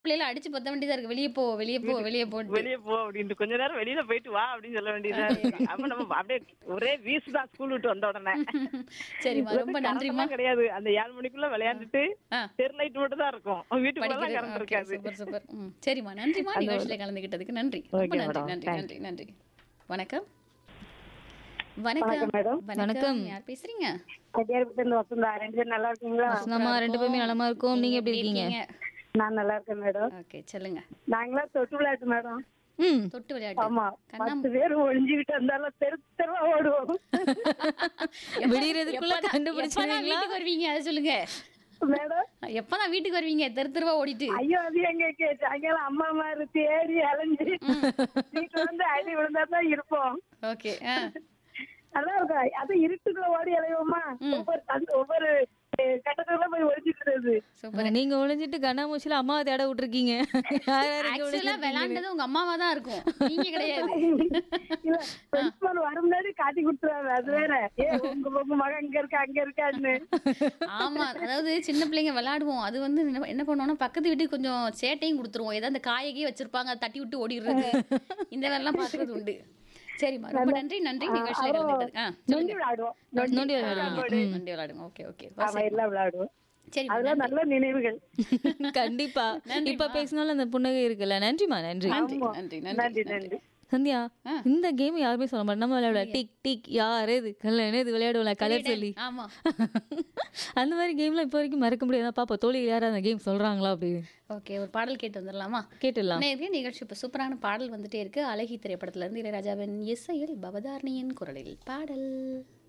பிள்ளைல அடிச்சு பத்த வேண்டியதா இருக்கு வெளியே போ வெளியே போ வெளியே போட்டு வெளிய போ அப்படின்ட்டு கொஞ்ச நேரம் வெளியில போயிட்டு வா அப்படின்னு சொல்ல வேண்டியதா இருக்கு அப்ப நம்ம அப்படியே ஒரே வீசு தான் ஸ்கூல் விட்டு வந்த உடனே சரிம்மா ரொம்ப நன்றிம்மா கரண்ட்லாம் கிடையாது அந்த ஏழு மணிக்குள்ள விளையாண்டுட்டு ஆ. தெரு லைட் மட்டும் தான் இருக்கும் வீட்டுக்குள்ள படிக்கிறது கரண்ட் ஓகே இருக்காது சூப்பர் சூப்பர் ம் சரிம்மா நன்றிம்மா நிகழ்ச்சியில கலந்துக்கிட்டதுக்கு நன்றி ரொம்ப Okay, நன்றி madam. நன்றி Thanks. நன்றி நன்றி வணக்கம் வணக்கம் madam. வணக்கம் யார் பேசுறீங்க கட்டியாரப்பட்டில வசந்தா ரெண்டு பேரும் நல்லா இருக்கீங்களா நம்ம ரெண்டு பேருமே நலமா இருக்கோம் நீங்க எப்படி இருக்கீங்க நான் நல்லா இருக்கேன் மேடம் ஓகே சொல்லுங்க நாங்களாம் தொட்டு விளையாட்டு மேடம் ம் தொட்டு விளையாட்டு ஆமா கண்ணம் பத்து பேர் ஒளிஞ்சுக்கிட்டு இருந்தாலும் தெரு தெருவா ஓடுவோம் விடியறதுக்குள்ள எப்பதான் கண்டுபிடிச்சிருவீங்களா வீட்டுக்கு வருவீங்க அதை சொல்லுங்க மேடம் எப்பதான் வீட்டுக்கு வருவீங்க தெரு தெருவா ஓடிட்டு ஐயோ அது எங்க கேட்டு அங்கெல்லாம் அம்மா மாதிரி தேடி அலைஞ்சு வீட்டுல வந்து அடி விழுந்தா தான் இருப்போம் ஓகே நல்லா இருக்கும் அது இருட்டுக்குள்ள ஓடி அலைவோமா ஒவ்வொரு தந்து- ஒவ்வொரு அஹ், கட்டத்துல போய் ஒளிஞ்சுக்கிறது சூப்பர் நீங்க ஒளிஞ்சிட்டு கண்ணாமூச்சில அம்மாவை தேட விட்டுருக்கீங்க யார் யார் இங்க ஆக்சுவலா ஒளிஞ்சிருக்கீங்க? விளையாண்டது உங்க அம்மாவா தான் இருக்கும் நீங்க கிடையாது இல்ல பிரின்சிபல் வர முன்னாடி காட்டி கொடுத்துருவாங்க அது வேற ஏ உங்க உங்க மகன் இங்க இருக்கா அங்க இருக்கான்னு ஆமா அதாவது சின்ன பிள்ளைங்க விளையாடுவோம் அது வந்து என்ன என்ன பண்ணுவோம்னா பக்கத்து வீட்டுக்கு கொஞ்சம் சேட்டையும் கொடுத்துருவோம் ஏதாவது அந்த காயகி வச்சிருப்பாங்க அதை தட்டி விட்டு ஓடிடுறது இந்த வேலைலாம் பார்க்கறது உண்டு சரிம்மா ரொம்ப நன்றி நன்றி நிகழ்ச்சியில கலந்துக்கிட்டது ஆ நொண்டி சொல்லுங்க விளையாடுவோம் நொண்டி விளையாடுவீங்க. ம், நன்றி விளையாடுங்க ஓகே ஓகே ஆமா எல்லாம் விளையாடுவோம் சரி அதெல்லாம் நல்ல நினைவுகள் கண்டிப்பா இப்ப பேசினாலும் அந்த புன்னகை இருக்குல்ல நன்றிமா நன்றி நன்றி நன்றி நன்றி நன்றி நன்றி சந்தியா இந்த கேம் யாருமே சொல்ல மாட்டோம் நம்ம விளையாட டிக் டிக் யார் இது கல்ல இது விளையாடுவோம்ல கலர் சொல்லி ஆமா அந்த மாதிரி கேம்லாம் இப்போ வரைக்கும் மறக்க முடியாது பாப்பா தோழி யாரும் அந்த கேம் சொல்றாங்களா அப்படின்னு ஓகே ஒரு பாடல் கேட்டு வந்துடலாமா கேட்டுடலாம் நேரடியாக நிகழ்ச்சி இப்போ சூப்பரான பாடல் வந்துட்டே இருக்கு அழகி திரைப்படத்துல இருந்து இளையராஜாவின் இசையில் பவதாரணியின் குரலில் பாடல்